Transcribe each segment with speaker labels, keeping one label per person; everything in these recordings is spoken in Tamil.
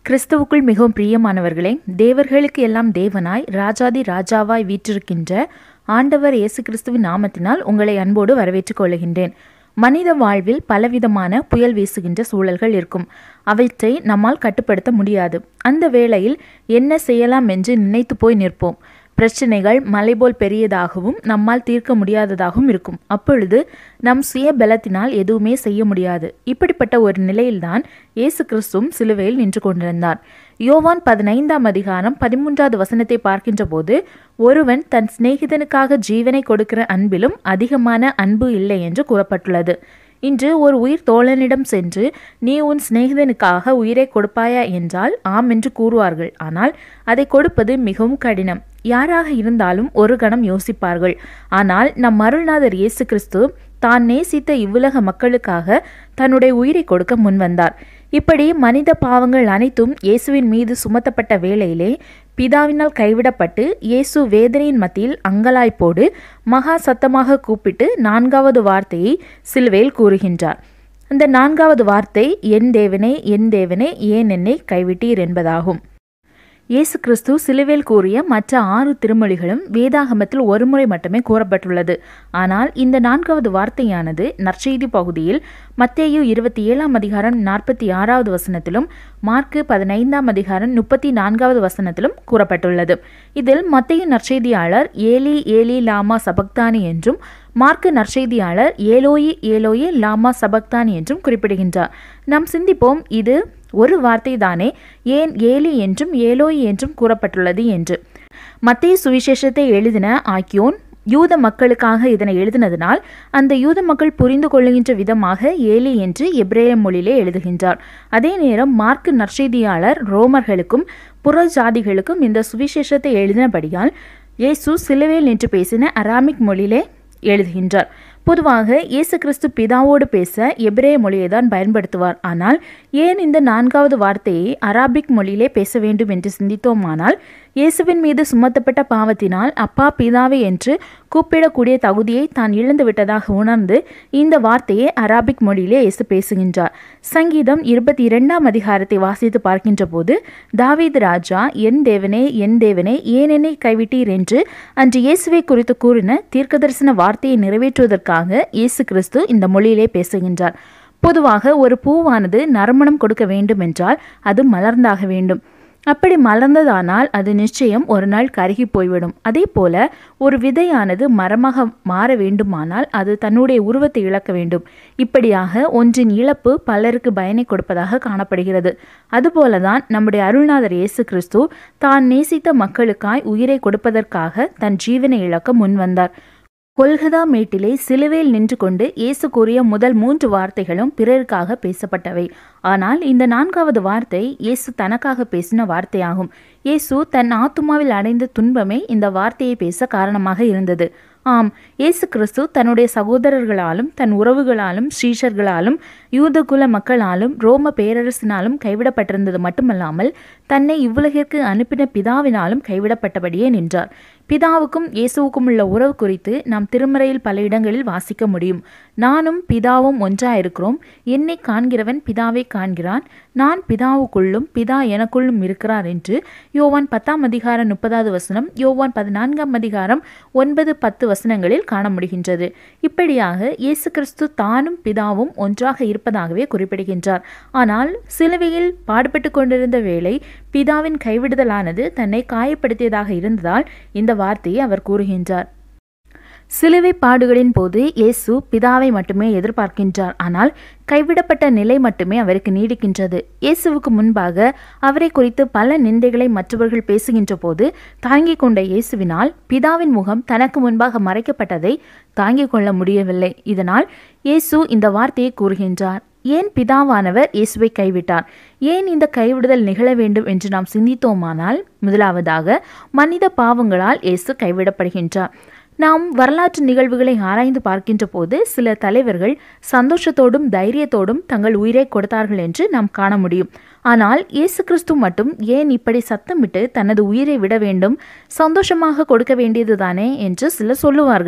Speaker 1: கிறிஸ்துவுக்குள் மிகவும் பிரியமானவர்களே தேவர்களுக்கு எல்லாம் தேவனாய் ராஜாதி ராஜாவாய் வீற்றிருக்கின்ற ஆண்டவர் இயேசு கிறிஸ்துவின் நாமத்தினால் உங்களை அன்போடு வரவேற்றுக் கொள்கின்றேன் மனித வாழ்வில் பலவிதமான புயல் வீசுகின்ற சூழல்கள் இருக்கும் அவற்றை நம்மால் கட்டுப்படுத்த முடியாது அந்த வேளையில் என்ன செய்யலாம் என்று நினைத்து போய் நிற்போம் பிரச்சனைகள் மலைபோல் பெரியதாகவும் நம்மால் தீர்க்க முடியாததாகவும் இருக்கும் அப்பொழுது நம் சுய பலத்தினால் எதுவுமே செய்ய முடியாது இப்படிப்பட்ட ஒரு நிலையில்தான் இயேசு கிறிஸ்துவும் சிலுவையில் நின்று கொண்டிருந்தார் யோவான் பதினைந்தாம் அதிகாரம் பதிமூன்றாவது வசனத்தை பார்க்கின்ற போது ஒருவன் தன் சிநேகிதனுக்காக ஜீவனை கொடுக்கிற அன்பிலும் அதிகமான அன்பு இல்லை என்று கூறப்பட்டுள்ளது இன்று ஒரு உயிர் தோழனிடம் சென்று நீ உன் சிநேகிதனுக்காக உயிரை கொடுப்பாயா என்றால் ஆம் என்று கூறுவார்கள் ஆனால் அதை கொடுப்பது மிகவும் கடினம் யாராக இருந்தாலும் ஒரு கணம் யோசிப்பார்கள் ஆனால் நம் அருள்நாதர் இயேசு கிறிஸ்து தான் நேசித்த இவ்வுலக மக்களுக்காக தன்னுடைய உயிரை கொடுக்க முன்வந்தார் இப்படி மனித பாவங்கள் அனைத்தும் இயேசுவின் மீது சுமத்தப்பட்ட வேளையிலே பிதாவினால் கைவிடப்பட்டு இயேசு வேதனையின் மத்தியில் அங்கலாய்ப்போடு மகா சத்தமாக கூப்பிட்டு நான்காவது வார்த்தையை சிலுவையில் கூறுகின்றார் அந்த நான்காவது வார்த்தை என் தேவனே என் தேவனே ஏன் என்னை கைவிட்டீர் என்பதாகும் இயேசு கிறிஸ்து சிலுவையில் கூறிய மற்ற ஆறு திருமொழிகளும் வேதாகமத்தில் ஒருமுறை மட்டுமே கூறப்பட்டுள்ளது ஆனால் இந்த நான்காவது வார்த்தையானது நற்செய்தி பகுதியில் மத்தேயு இருபத்தி ஏழாம் அதிகாரம் நாற்பத்தி ஆறாவது வசனத்திலும் மார்க்கு பதினைந்தாம் அதிகாரம் முப்பத்தி நான்காவது வசனத்திலும் கூறப்பட்டுள்ளது இதில் மத்திய நற்செய்தியாளர் ஏலி ஏலி லாமா சபக்தானி என்றும் மார்க்கு நற்செய்தியாளர் ஏலோயி ஏலோயி லாமா சபக்தானி என்றும் குறிப்பிடுகின்றார் நாம் சிந்திப்போம் இது ஒரு வார்த்தை தானே ஏன் ஏலி என்றும் ஏலோயி என்றும் கூறப்பட்டுள்ளது என்று மத்திய சுவிசேஷத்தை எழுதின ஆக்கியோன் யூத மக்களுக்காக இதனை எழுதினதினால் அந்த யூத மக்கள் புரிந்து கொள்ளுகின்ற விதமாக ஏலி என்று எப்ரேய மொழியிலே எழுதுகின்றார் அதே நேரம் மார்க்கு நற்செய்தியாளர் ரோமர்களுக்கும் புற ஜாதிகளுக்கும் இந்த சுவிசேஷத்தை எழுதினபடியால் இயேசு சிலுவையில் நின்று பேசின அராமிக் மொழியிலே எழுதுகின்றார் பொதுவாக இயேசு கிறிஸ்து பிதாவோடு பேச எபிரேய மொழியை தான் பயன்படுத்துவார் ஆனால் ஏன் இந்த நான்காவது வார்த்தையை அராபிக் மொழியிலே பேச வேண்டும் என்று சிந்தித்தோமானால் இயேசுவின் மீது சுமத்தப்பட்ட பாவத்தினால் அப்பா பிதாவே என்று கூப்பிடக்கூடிய தகுதியை தான் இழந்து விட்டதாக உணர்ந்து இந்த வார்த்தையை அராபிக் மொழியிலே இயேசு பேசுகின்றார் சங்கீதம் இருபத்தி இரண்டாம் அதிகாரத்தை வாசித்து பார்க்கின்ற போது தாவீது ராஜா என் தேவனே என் தேவனே ஏன் என்னை கைவிட்டீர் என்று அன்று இயேசுவை குறித்து கூறின தீர்க்கதரிசன வார்த்தையை நிறைவேற்றுவதற்காக இயேசு கிறிஸ்து இந்த மொழியிலே பேசுகின்றார் பொதுவாக ஒரு பூவானது நறுமணம் கொடுக்க வேண்டும் என்றால் அது மலர்ந்தாக வேண்டும் அப்படி மலர்ந்ததானால் அது நிச்சயம் ஒரு நாள் கருகி போய்விடும் அதே போல ஒரு விதையானது மரமாக மாற வேண்டுமானால் அது தன்னுடைய உருவத்தை இழக்க வேண்டும் இப்படியாக ஒன்றின் இழப்பு பலருக்கு பயனை கொடுப்பதாக காணப்படுகிறது அதுபோலதான் நம்முடைய அருள்நாதர் இயேசு கிறிஸ்து தான் நேசித்த மக்களுக்காய் உயிரை கொடுப்பதற்காக தன் ஜீவனை இழக்க முன்வந்தார் கொல்கதா மேட்டிலே சிலுவையில் நின்று கொண்டு இயேசு கூறிய முதல் மூன்று வார்த்தைகளும் பிறருக்காக பேசப்பட்டவை ஆனால் இந்த நான்காவது வார்த்தை இயேசு தனக்காக பேசின வார்த்தையாகும் இயேசு தன் ஆத்துமாவில் அடைந்த துன்பமே இந்த வார்த்தையை பேச காரணமாக இருந்தது ஆம் இயேசு கிறிஸ்து தன்னுடைய சகோதரர்களாலும் தன் உறவுகளாலும் ஸ்ரீஷர்களாலும் யூதகுல மக்களாலும் ரோம பேரரசினாலும் கைவிடப்பட்டிருந்தது மட்டுமல்லாமல் தன்னை இவ்வுலகிற்கு அனுப்பின பிதாவினாலும் கைவிடப்பட்டபடியே நின்றார் பிதாவுக்கும் இயேசுவுக்கும் உள்ள உறவு குறித்து நாம் திருமறையில் பல இடங்களில் வாசிக்க முடியும் நானும் பிதாவும் ஒன்றாயிருக்கிறோம் என்னை காண்கிறவன் பிதாவை காண்கிறான் நான் பிதாவுக்குள்ளும் பிதா எனக்குள்ளும் இருக்கிறார் என்று யோவான் பத்தாம் அதிகாரம் முப்பதாவது வசனம் யோவான் பதினான்காம் அதிகாரம் ஒன்பது பத்து வசனங்களில் காண முடிகின்றது இப்படியாக இயேசு கிறிஸ்து தானும் பிதாவும் ஒன்றாக இருப்பதாகவே குறிப்பிடுகின்றார் ஆனால் சிலுவையில் பாடுபட்டு கொண்டிருந்த வேளை பிதாவின் கைவிடுதலானது தன்னை காயப்படுத்தியதாக இருந்ததால் இந்த வார்த்தையை அவர் கூறுகின்றார் சிலுவை பாடுகளின் போது இயேசு பிதாவை மட்டுமே எதிர்பார்க்கின்றார் ஆனால் கைவிடப்பட்ட நிலை மட்டுமே அவருக்கு நீடிக்கின்றது இயேசுவுக்கு முன்பாக அவரை குறித்து பல நிந்தைகளை மற்றவர்கள் பேசுகின்ற போது தாங்கிக் கொண்ட இயேசுவினால் பிதாவின் முகம் தனக்கு முன்பாக மறைக்கப்பட்டதை தாங்கிக் கொள்ள முடியவில்லை இதனால் இயேசு இந்த வார்த்தையை கூறுகின்றார் ஏன் பிதாவானவர் இயேசுவை கைவிட்டார் ஏன் இந்த கைவிடுதல் நிகழ வேண்டும் என்று நாம் சிந்தித்தோமானால் முதலாவதாக மனித பாவங்களால் இயேசு கைவிடப்படுகின்றார் நாம் வரலாற்று நிகழ்வுகளை ஆராய்ந்து பார்க்கின்ற போது சில தலைவர்கள் சந்தோஷத்தோடும் தைரியத்தோடும் தங்கள் உயிரை கொடுத்தார்கள் என்று நாம் காண முடியும் ஆனால் இயேசு கிறிஸ்து மட்டும் ஏன் இப்படி சத்தமிட்டு தனது உயிரை விட வேண்டும் சந்தோஷமாக கொடுக்க வேண்டியதுதானே என்று சிலர் சொல்லுவார்கள்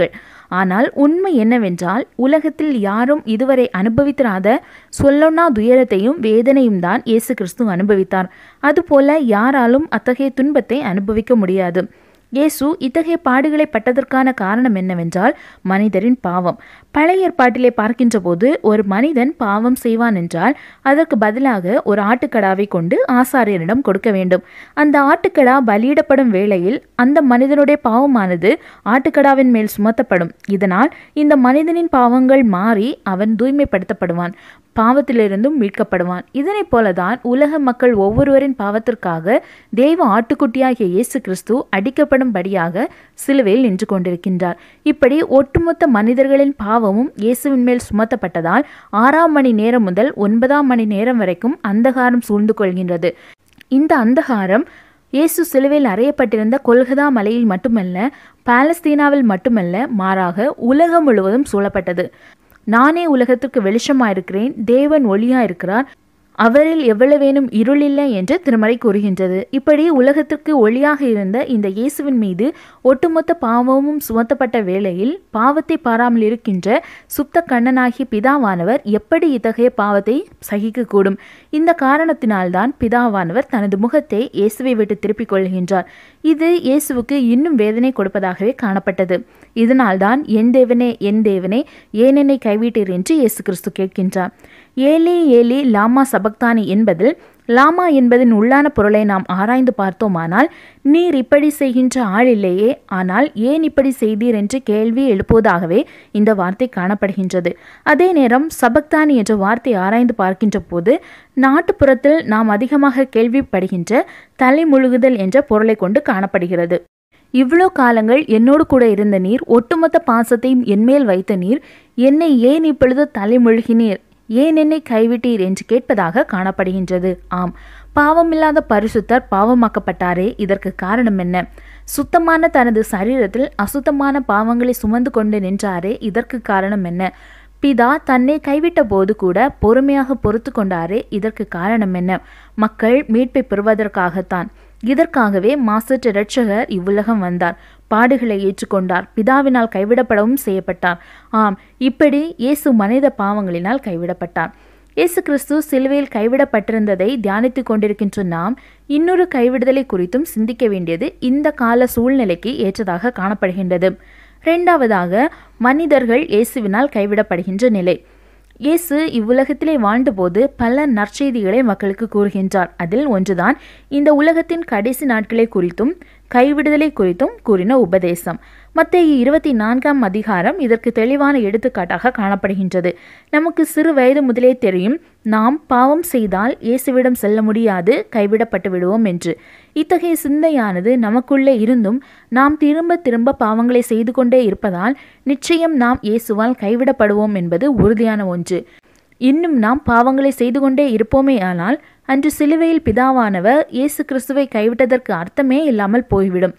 Speaker 1: ஆனால் உண்மை என்னவென்றால் உலகத்தில் யாரும் இதுவரை அனுபவித்திராத சொல்லொன்னா துயரத்தையும் வேதனையும் தான் இயேசு கிறிஸ்து அனுபவித்தார் அதுபோல யாராலும் அத்தகைய துன்பத்தை அனுபவிக்க முடியாது இயேசு இத்தகைய பாடுகளை பட்டதற்கான காரணம் என்னவென்றால் மனிதரின் பாவம் பழைய ஏற்பாட்டிலே பார்க்கின்ற போது ஒரு மனிதன் பாவம் செய்வான் என்றால் அதற்கு பதிலாக ஒரு ஆட்டுக்கடாவை கொண்டு ஆசாரியரிடம் கொடுக்க வேண்டும் அந்த ஆட்டுக்கடா பலியிடப்படும் வேளையில் அந்த மனிதனுடைய பாவமானது ஆட்டுக்கடாவின் மேல் சுமத்தப்படும் இதனால் இந்த மனிதனின் பாவங்கள் மாறி அவன் தூய்மைப்படுத்தப்படுவான் பாவத்திலிருந்தும் மீட்கப்படுவான் இதனைப் போலதான் உலக மக்கள் ஒவ்வொருவரின் பாவத்திற்காக தெய்வ ஆட்டுக்குட்டியாகிய இயேசு கிறிஸ்து அடிக்கப்படும்படியாக சிலுவையில் நின்று கொண்டிருக்கின்றார் இப்படி ஒட்டுமொத்த மனிதர்களின் பாவமும் இயேசுவின் மேல் சுமத்தப்பட்டதால் ஆறாம் மணி நேரம் முதல் ஒன்பதாம் மணி நேரம் வரைக்கும் அந்தகாரம் சூழ்ந்து கொள்கின்றது இந்த அந்தகாரம் இயேசு சிலுவையில் அறையப்பட்டிருந்த கொல்கதா மலையில் மட்டுமல்ல பாலஸ்தீனாவில் மட்டுமல்ல மாறாக உலகம் முழுவதும் சூழப்பட்டது நானே உலகத்திற்கு வெளிச்சமாயிருக்கிறேன் தேவன் ஒளியாயிருக்கிறார் அவரில் எவ்வளவேனும் இருளில்லை என்று திருமறை கூறுகின்றது இப்படி உலகத்திற்கு ஒளியாக இருந்த இந்த இயேசுவின் மீது ஒட்டுமொத்த பாவமும் சுமத்தப்பட்ட வேளையில் பாவத்தை பாராமல் இருக்கின்ற சுத்த கண்ணனாகிய பிதாவானவர் எப்படி இத்தகைய பாவத்தை சகிக்கக்கூடும் இந்த காரணத்தினால்தான் பிதாவானவர் தனது முகத்தை இயேசுவை விட்டு திருப்பிக் கொள்கின்றார் இது இயேசுவுக்கு இன்னும் வேதனை கொடுப்பதாகவே காணப்பட்டது இதனால்தான் என் தேவனே என் தேவனே ஏன் என்னை கைவிட்டீர் என்று இயேசு கிறிஸ்து கேட்கின்றார் ஏலி ஏலி லாமா சபக்தானி என்பதில் லாமா என்பதன் உள்ளான பொருளை நாம் ஆராய்ந்து பார்த்தோமானால் நீர் இப்படி செய்கின்ற ஆள் இல்லையே ஆனால் ஏன் இப்படி செய்தீர் என்று கேள்வி எழுப்புவதாகவே இந்த வார்த்தை காணப்படுகின்றது அதே நேரம் சபக்தானி என்ற வார்த்தை ஆராய்ந்து பார்க்கின்ற போது நாட்டுப்புறத்தில் நாம் அதிகமாக கேள்விப்படுகின்ற தலைமுழுகுதல் என்ற பொருளை கொண்டு காணப்படுகிறது இவ்வளோ காலங்கள் என்னோடு கூட இருந்த நீர் ஒட்டுமொத்த பாசத்தையும் என்மேல் வைத்த நீர் என்னை ஏன் இப்பொழுது தலைமுழுகினீர் ஏன் என்னை கைவிட்டீர் என்று கேட்பதாக காணப்படுகின்றது ஆம் பாவமில்லாத பரிசுத்தர் பாவமாக்கப்பட்டாரே இதற்கு காரணம் என்ன சுத்தமான தனது சரீரத்தில் அசுத்தமான பாவங்களை சுமந்து கொண்டு நின்றாரே இதற்கு காரணம் என்ன பிதா தன்னை கைவிட்ட போது கூட பொறுமையாக பொறுத்து கொண்டாரே இதற்கு காரணம் என்ன மக்கள் மீட்பை பெறுவதற்காகத்தான் இதற்காகவே மாசற்ற இரட்சகர் இவ்வுலகம் வந்தார் பாடுகளை ஏற்றுக்கொண்டார் பிதாவினால் கைவிடப்படவும் செய்யப்பட்டார் ஆம் இப்படி இயேசு மனித பாவங்களினால் கைவிடப்பட்டார் இயேசு கிறிஸ்து சிலுவையில் கைவிடப்பட்டிருந்ததை தியானித்து கொண்டிருக்கின்ற நாம் இன்னொரு கைவிடுதலை குறித்தும் சிந்திக்க வேண்டியது இந்த கால சூழ்நிலைக்கு ஏற்றதாக காணப்படுகின்றது இரண்டாவதாக மனிதர்கள் இயேசுவினால் கைவிடப்படுகின்ற நிலை இயேசு இவ்வுலகத்திலே வாழ்ந்தபோது பல நற்செய்திகளை மக்களுக்கு கூறுகின்றார் அதில் ஒன்றுதான் இந்த உலகத்தின் கடைசி நாட்களை குறித்தும் கைவிடுதலை குறித்தும் கூறின உபதேசம் மத்திய இருபத்தி நான்காம் அதிகாரம் இதற்கு தெளிவான எடுத்துக்காட்டாக காணப்படுகின்றது நமக்கு சிறு வயது முதலே தெரியும் நாம் பாவம் செய்தால் இயேசுவிடம் செல்ல முடியாது கைவிடப்பட்டு விடுவோம் என்று இத்தகைய சிந்தையானது நமக்குள்ளே இருந்தும் நாம் திரும்ப திரும்ப பாவங்களை செய்து கொண்டே இருப்பதால் நிச்சயம் நாம் இயேசுவால் கைவிடப்படுவோம் என்பது உறுதியான ஒன்று இன்னும் நாம் பாவங்களை செய்து கொண்டே இருப்போமே ஆனால் அன்று சிலுவையில் பிதாவானவர் இயேசு கிறிஸ்துவை கைவிட்டதற்கு அர்த்தமே இல்லாமல் போய்விடும்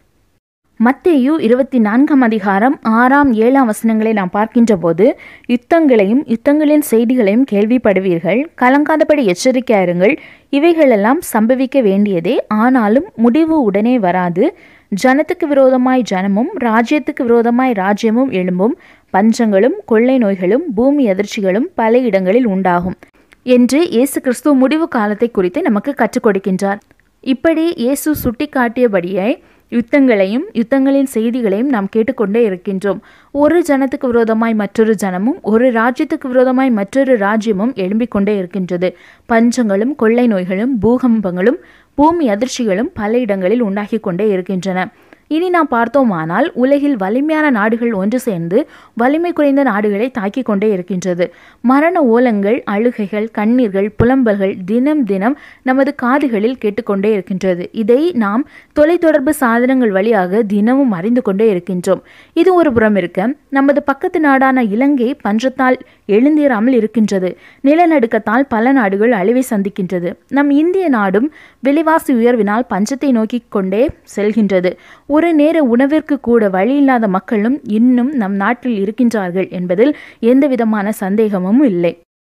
Speaker 1: மத்தேயு இருபத்தி நான்காம் அதிகாரம் ஆறாம் ஏழாம் வசனங்களை நாம் பார்க்கின்ற போது யுத்தங்களையும் யுத்தங்களின் செய்திகளையும் கேள்விப்படுவீர்கள் கலங்காதபடி எச்சரிக்கையாயிருங்கள் இவைகளெல்லாம் சம்பவிக்க வேண்டியதே ஆனாலும் முடிவு உடனே வராது ஜனத்துக்கு விரோதமாய் ஜனமும் ராஜ்யத்துக்கு விரோதமாய் ராஜ்யமும் எழும்பும் பஞ்சங்களும் கொள்ளை நோய்களும் பூமி அதிர்ச்சிகளும் பல இடங்களில் உண்டாகும் என்று இயேசு கிறிஸ்து முடிவு காலத்தை குறித்து நமக்கு கற்றுக் கொடுக்கின்றார் இப்படி இயேசு சுட்டிக்காட்டியபடியே யுத்தங்களையும் யுத்தங்களின் செய்திகளையும் நாம் கேட்டுக்கொண்டே இருக்கின்றோம் ஒரு ஜனத்துக்கு விரோதமாய் மற்றொரு ஜனமும் ஒரு ராஜ்யத்துக்கு விரோதமாய் மற்றொரு ராஜ்யமும் எழும்பிக் கொண்டே இருக்கின்றது பஞ்சங்களும் கொள்ளை நோய்களும் பூகம்பங்களும் பூமி அதிர்ச்சிகளும் பல இடங்களில் உண்டாகி கொண்டே இருக்கின்றன இனி நாம் பார்த்தோமானால் உலகில் வலிமையான நாடுகள் ஒன்று சேர்ந்து வலிமை குறைந்த நாடுகளை தாக்கிக் கொண்டே இருக்கின்றது மரண ஓலங்கள் அழுகைகள் கண்ணீர்கள் புலம்பல்கள் தினம் தினம் நமது காதுகளில் கேட்டுக்கொண்டே இருக்கின்றது இதை நாம் தொலைத்தொடர்பு சாதனங்கள் வழியாக தினமும் அறிந்து கொண்டே இருக்கின்றோம் இது ஒரு புறம் இருக்க நமது பக்கத்து நாடான இலங்கை பஞ்சத்தால் எழுந்தேறாமல் இருக்கின்றது நிலநடுக்கத்தால் பல நாடுகள் அழிவை சந்திக்கின்றது நம் இந்திய நாடும் விலைவாசி உயர்வினால் பஞ்சத்தை நோக்கி கொண்டே செல்கின்றது ஒரு நேர உணவிற்கு கூட வழி இல்லாத மக்களும் இன்னும் நம் நாட்டில் இருக்கின்றார்கள் என்பதில் எந்தவிதமான சந்தேகமும் இல்லை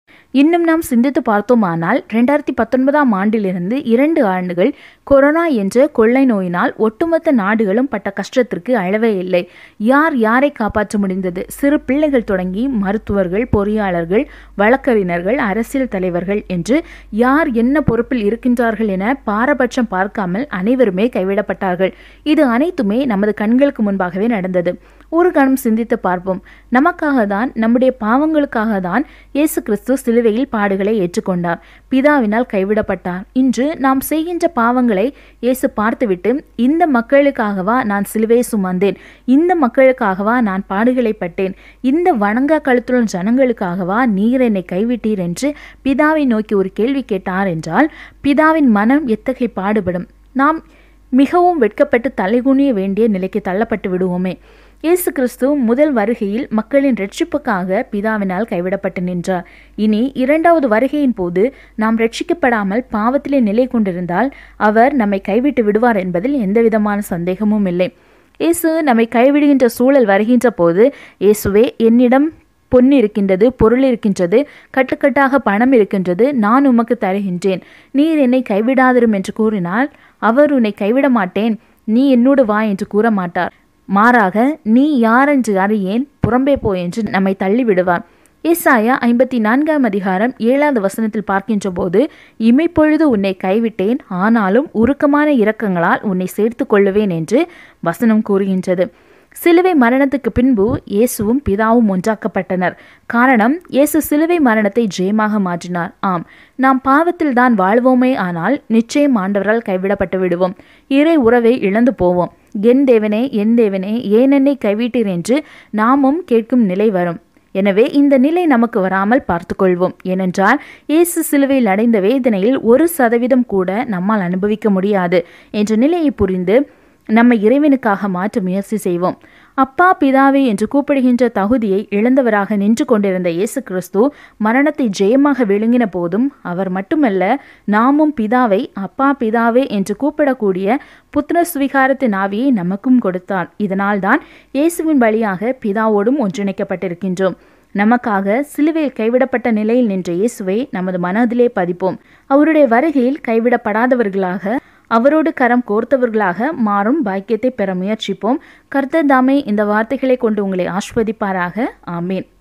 Speaker 1: இன்னும் நாம் சிந்தித்து பார்த்தோமானால் ரெண்டாயிரத்தி பத்தொன்பதாம் ஆண்டிலிருந்து இரண்டு ஆண்டுகள் கொரோனா என்ற கொள்ளை நோயினால் ஒட்டுமொத்த நாடுகளும் பட்ட கஷ்டத்திற்கு அளவே இல்லை யார் யாரை காப்பாற்ற முடிந்தது சிறு பிள்ளைகள் தொடங்கி மருத்துவர்கள் பொறியாளர்கள் வழக்கறிஞர்கள் அரசியல் தலைவர்கள் என்று யார் என்ன பொறுப்பில் இருக்கின்றார்கள் என பாரபட்சம் பார்க்காமல் அனைவருமே கைவிடப்பட்டார்கள் இது அனைத்துமே நமது கண்களுக்கு முன்பாகவே நடந்தது ஒரு கணம் சிந்தித்து பார்ப்போம் நமக்காக தான் நம்முடைய பாவங்களுக்காக தான் இயேசு கிறிஸ்து சிலுவையில் பாடுகளை ஏற்றுக்கொண்டார் பிதாவினால் கைவிடப்பட்டார் இன்று நாம் செய்கின்ற பாவங்களை இயேசு பார்த்துவிட்டு இந்த மக்களுக்காகவா நான் சிலுவையை சுமந்தேன் இந்த மக்களுக்காகவா நான் பாடுகளை பட்டேன் இந்த வணங்கா கழுத்துள்ள ஜனங்களுக்காகவா நீர் என்னை கைவிட்டீர் என்று பிதாவை நோக்கி ஒரு கேள்வி கேட்டார் என்றால் பிதாவின் மனம் எத்தகைய பாடுபடும் நாம் மிகவும் வெட்கப்பட்டு தலைகுனிய வேண்டிய நிலைக்கு தள்ளப்பட்டு விடுவோமே இயேசு கிறிஸ்து முதல் வருகையில் மக்களின் ரட்சிப்புக்காக பிதாவினால் கைவிடப்பட்டு நின்றார் இனி இரண்டாவது வருகையின் போது நாம் ரட்சிக்கப்படாமல் பாவத்திலே நிலை கொண்டிருந்தால் அவர் நம்மை கைவிட்டு விடுவார் என்பதில் எந்தவிதமான சந்தேகமும் இல்லை இயேசு நம்மை கைவிடுகின்ற சூழல் வருகின்ற போது இயேசுவே என்னிடம் பொன் இருக்கின்றது பொருள் இருக்கின்றது கட்டுக்கட்டாக பணம் இருக்கின்றது நான் உமக்கு தருகின்றேன் நீர் என்னை கைவிடாதிரும் என்று கூறினால் அவர் உன்னை கைவிட மாட்டேன் நீ என்னோடு வா என்று கூற மாட்டார் மாறாக நீ யாரென்று அறியேன் புறம்பே போ என்று நம்மை தள்ளிவிடுவார் ஏசாயா ஐம்பத்தி நான்காம் அதிகாரம் ஏழாவது வசனத்தில் பார்க்கின்ற போது இமைப்பொழுது உன்னை கைவிட்டேன் ஆனாலும் உருக்கமான இரக்கங்களால் உன்னை சேர்த்து கொள்ளுவேன் என்று வசனம் கூறுகின்றது சிலுவை மரணத்துக்கு பின்பு இயேசுவும் பிதாவும் ஒன்றாக்கப்பட்டனர் காரணம் இயேசு சிலுவை மரணத்தை ஜெயமாக மாற்றினார் ஆம் நாம் பாவத்தில் தான் வாழ்வோமே ஆனால் நிச்சயம் ஆண்டவரால் கைவிடப்பட்டு விடுவோம் இறை உறவை இழந்து போவோம் என் தேவனே என் தேவனே ஏன் என்னை கைவிட்டீர் என்று நாமும் கேட்கும் நிலை வரும் எனவே இந்த நிலை நமக்கு வராமல் பார்த்துக்கொள்வோம் ஏனென்றால் இயேசு சிலுவையில் அடைந்த வேதனையில் ஒரு சதவீதம் கூட நம்மால் அனுபவிக்க முடியாது என்ற நிலையை புரிந்து நம்மை இறைவனுக்காக மாற்ற முயற்சி செய்வோம் அப்பா பிதாவே என்று கூப்பிடுகின்ற தகுதியை இழந்தவராக நின்று கொண்டிருந்த இயேசு கிறிஸ்து மரணத்தை ஜெயமாக விழுங்கின போதும் அவர் மட்டுமல்ல நாமும் பிதாவை அப்பா பிதாவே என்று கூப்பிடக்கூடிய புத்திர சுவிகாரத்தின் ஆவியை நமக்கும் கொடுத்தார் இதனால்தான் இயேசுவின் வழியாக பிதாவோடும் ஒன்றிணைக்கப்பட்டிருக்கின்றோம் நமக்காக சிலுவையில் கைவிடப்பட்ட நிலையில் நின்ற இயேசுவை நமது மனதிலே பதிப்போம் அவருடைய வருகையில் கைவிடப்படாதவர்களாக அவரோடு கரம் கோர்த்தவர்களாக மாறும் பாக்கியத்தை பெற முயற்சிப்போம் கர்த்தர் தாமே இந்த வார்த்தைகளை கொண்டு உங்களை ஆஸ்வதிப்பாராக ஆமீன்